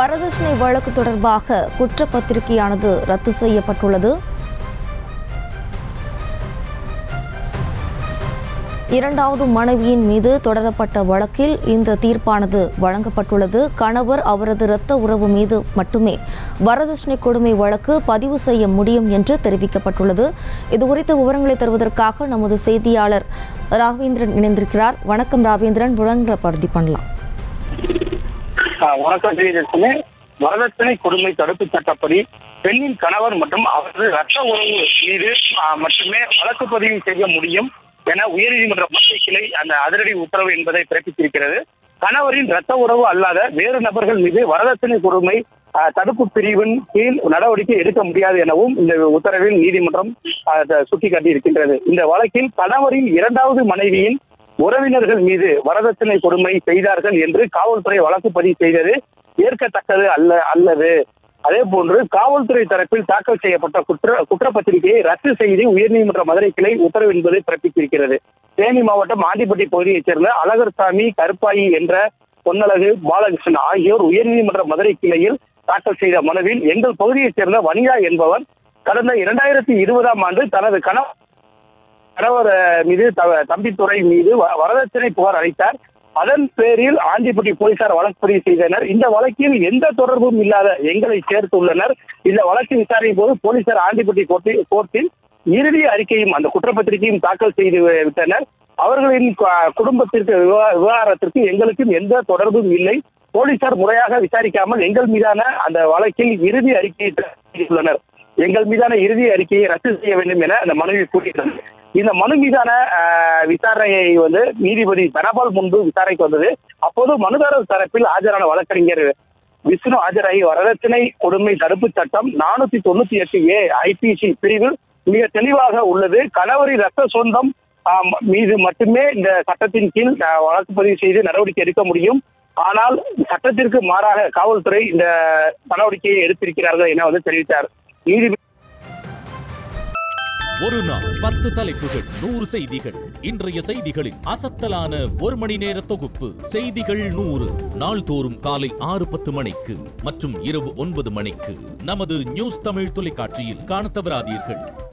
வரதட்சணை வழக்கு தொடர்பாக குற்றப்பத்திரிகையானது ரத்து செய்யப்பட்டுள்ளது இரண்டாவது மனைவியின் மீது தொடரப்பட்ட வழக்கில் இந்த தீர்ப்பானது வழங்கப்பட்டுள்ளது கணவர் அவரது இரத்த உறவு மீது மட்டுமே வரதட்சணை கொடுமை வழக்கு பதிவு செய்ய முடியும் என்று தெரிவிக்கப்பட்டுள்ளது இதுகுறித்த விவரங்களை தருவதற்காக நமது செய்தியாளர் ராகவேந்திரன் இணைந்திருக்கிறார் வணக்கம் ராகவேந்திரன் விளங்கப்படுத்தி பண்ணலாம் ஆஹ் வணக்கம் ஸ்ரீதர்ஷனே வரதட்சணை கொடுமை தடுப்பு சட்டப்படி பெண்ணின் கணவர் மற்றும் அவரது ரத்த உறவு மீது ஆஹ், மட்டுமே வழக்கு பதிவு செய்ய முடியும் என உயர்நீதிமன்ற மத்திய கிளை அந்த அதிரடி உத்தரவு என்பதை பிறப்பித்திருக்கிறது கணவரின் ரத்த உறவு அல்லாத வேறு நபர்கள் மீது வரதட்சணை கொடுமை ஆஹ், தடுப்பு பிரிவின் கீழ் நடவடிக்கை எடுக்க முடியாது எனவும் இந்த உத்தரவில் நீதிமன்றம் ஆஹ், த- சுட்டிக்காட்டி இருக்கின்றது இந்த வழக்கில் கணவரின் இரண்டாவது மனைவியின் உறவினர்கள் மீது வரதட்சணை கொடுமை செய்தார்கள் என்று காவல்துறை வழக்கு பதிவு செய்தது ஏற்கத்தக்கது அல்ல அல்லது அதே போன்று காவல்துறை தரப்பில் தாக்கல் செய்யப்பட்ட குற்ற குற்றப்பத்திரிகையை ரத்து செய்து உயர்நீதிமன்ற மதுரை கிளை உத்தரவு என்பதை பிறப்பித்திருக்கிறது தேனி மாவட்டம் ஆண்டிப்பட்டி பகுதியைச் சேர்ந்த அழகர்சாமி கருப்பாயி என்ற பொன்னழகு பாலகிருஷ்ணன் ஆகியோர் உயர்நீதிமன்ற மதுரை கிளையில் தாக்கல் செய்த மனுவில் எங்கள் பகுதியைச் சேர்ந்த வனிதா என்பவர் கடந்த இரண்டாயிரத்தி இருபதாம் ஆண்டு தனது கணவர் கணவர் அஹ், மீது த- தம்பித்துறை மீது வ- வரதட்சணை புகார் அளித்தார் அதன் பேரில் ஆண்டிப்பட்டி போலீசார் வழக்கு பதிவு செய்தனர் இந்த வழக்கில் எந்த தொடர்பும் இல்லாத எங்களை சேர்த்துள்ளனர் இந்த வழக்கு விசாரணையின் போது போலீசார் ஆண்டிப்பட்டி கோர்ட்டில் கோர்ட்டில் இறுதி அறிக்கையும் அந்த குற்றப்பத்திரிகையும் தாக்கல் செய்து விட்டனர் அவர்களின் கு- குடும்பத்திற்கு விவா- விவகாரத்திற்கு எங்களுக்கும் எந்த தொடர்பும் இல்லை போலீசார் முறையாக விசாரிக்காமல் எங்கள் மீதான அந்த வழக்கில் இறுதி அறிக்கையை செய்துள்ளனர் எங்கள் மீதான இறுதி அறிக்கையை ரத்து செய்ய வேண்டும் என அந்த மனுவில் கூறியுள்ளது இந்த மனு மீதான ஆஹ், விசாரணையை வந்து நீதிபதி தனபால் முன்பு விசாரணைக்கு வந்தது அப்போது மனுதாரர் தரப்பில் ஆஜரான வழக்கறிஞர் விஷ்ணு ஆஜராகி வரதட்சணை கொடுமை தடுப்பு சட்டம் நானூத்தி தொண்ணூத்தி எட்டு ஏ ஐபிசி பிரிவில் மிக தெளிவாக உள்ளது கணவரின் ரத்த சொந்தம் ஆம், மீது மட்டுமே இந்த சட்டத்தின் கீழ் ஆஹ், வழக்கு பதிவு செய்து நடவடிக்கை எடுக்க முடியும் ஆனால் சட்டத்திற்கு மாறாக காவல்துறை இந்த நடவடிக்கையை எடுத்திருக்கிறார்கள் என வந்து தெரிவித்தார் நீதிபதி ஒரு நாள் பத்து தலைப்புகள் நூறு செய்திகள் இன்றைய செய்திகளின் அசத்தலான ஒரு மணி நேர தொகுப்பு செய்திகள் நூறு நாள்தோறும் காலை ஆறு பத்து மணிக்கு மற்றும் இரவு ஒன்பது மணிக்கு நமது நியூஸ் தமிழ் தொலைக்காட்சியில் காணத் தவறாதீர்கள்